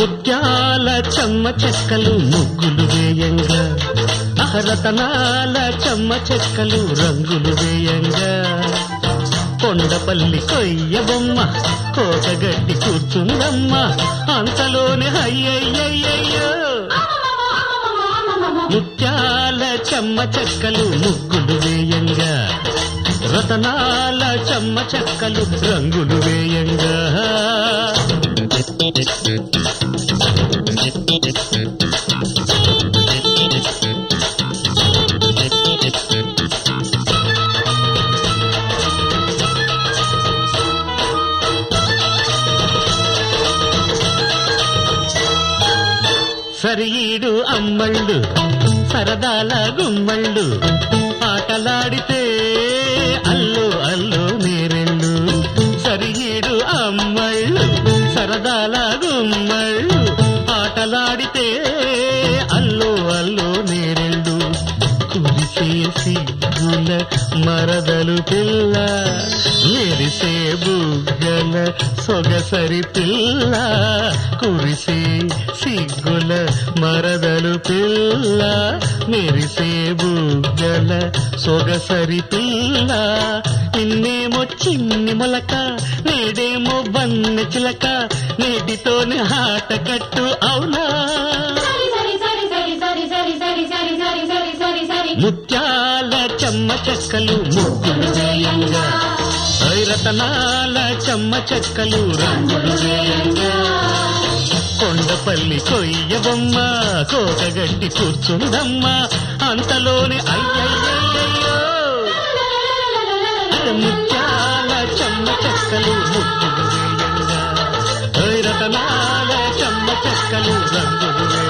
ముత్యాల చెమ్మ చెక్కలు ముగ్గులు వేయంగా అహరతనాల చెమ్మ చెక్కలు రంగులు వేయంగా కొండపల్లి కొయ్య బొమ్మ కోటగట్టి కూర్చుందమ్మ అంతలోనే అయ్యయ్యయ్యో ముత్యాల చెమ్మ చెక్కలు ముగ్గులు వేయంగా రతనాల చెమ్మ చెక్కలు రంగులు వేయంగా సరిఈడు అమ్మళ్ళు సరదాల గుమ్మళ్ళు ఆటలాడితే అల్లు అల్లు నేరెళ్ళు సరిఈడు అమ్మళ్ళు సరదాల గుమ్మళ్ళు ఆటలాడితే అల్లు అల్లు నేరెళ్ళు కురిసే సిగ్గుల మరదలు పిల్ల మెరిసే బుగ్గల సొగసరి పిల్ల కురిసే సిగ్గుల మరదలు పిల్ల మెరిసే బుగ్గల సొగసరి పిల్ల నిన్నేమో చిన్ని మొలక నేడేమో బన్న చిలక నేటితోనే ఆట కట్టు అవునా సరి సరి సరి సరి సరి సరి సరి సరి సరి సరి సరి ముత్యాల చెమ్మ చెక్కలు ముగ్గులు వేయంగా ఐరతనాల చెమ్మ చెక్కలు రంగులు వేయంగా కొండపల్లి కొయ్య బొమ్మ కోకగట్టి కూర్చుందమ్మ అంతలోనే అయ్యయ్యయ్యో అరే ముత్యాల చెమ్మ చెక్కలు ముగ్గులు వేయంగా ఐరతనాల చెమ్మ చెక్కలు రంగులు వేయంగా